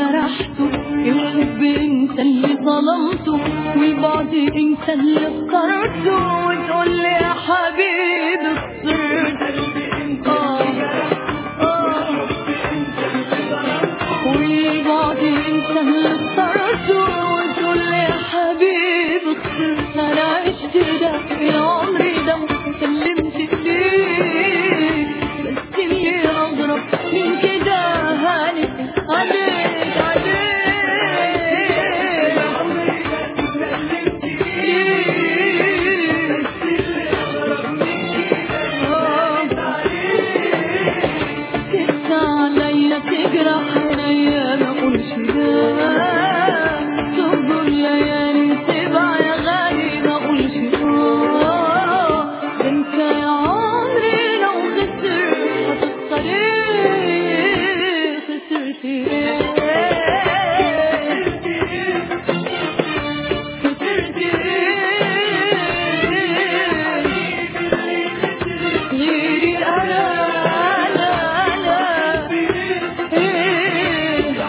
جرحته الحب انت اللي ظلمته والبعد انت اللي اخترته وتقول لي يا حبيبي خسرت آه آه والبعد انت اللي اخترته وتقول لي يا حبيبي خسرت انا عشت ده العمر ده وسلمت ليه بس اللي اضرب من كده هانت عليك عليك تقسى عليا تجرح عينيا ما اقولش لا تبقى الليالي تبع يا غالي ما اقولش اه ده انت يا عمري لو خسرت هتخسر ايه خسرت ايه خسرت ايه غيري انا لا لا ايه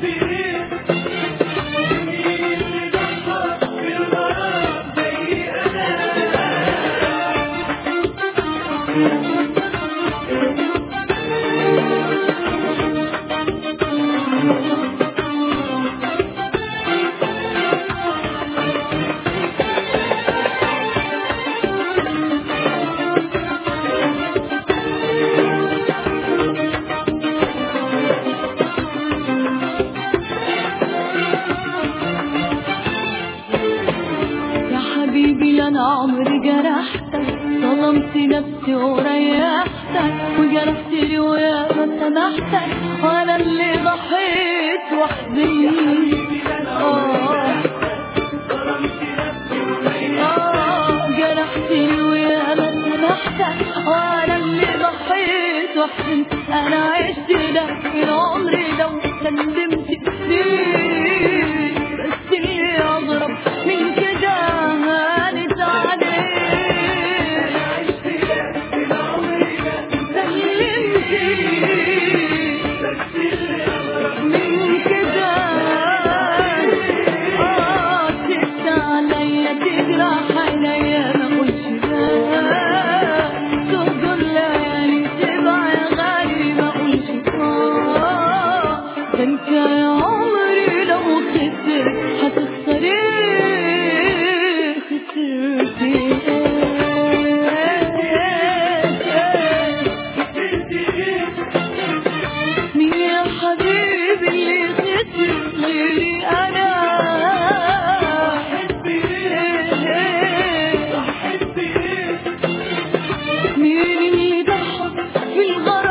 يا حبيبي لا انا عمري جرحتك ظلمت نفسي وريحتك وجرحت لي ويا ما سامحتك وانا اللي ضحيت وحدي آه آه جرحت لي ويا ما سامحتك وانا اللي ضحيت وحدي انا عشت ده العمر ده وسلمت ليه بس اللي اضرب من كده هانت عليه سلمت من كده اه تقسى عليا تجرح عينيا ما اقولش لا تهجر ليالي تبع يا غالي ما اقولش اه ده انت يا عمري لو خسرت هتخسر ايه خسرت ايه مين يا حبيبي اللي خسر غيري انا مين اللي ضحى في الغرام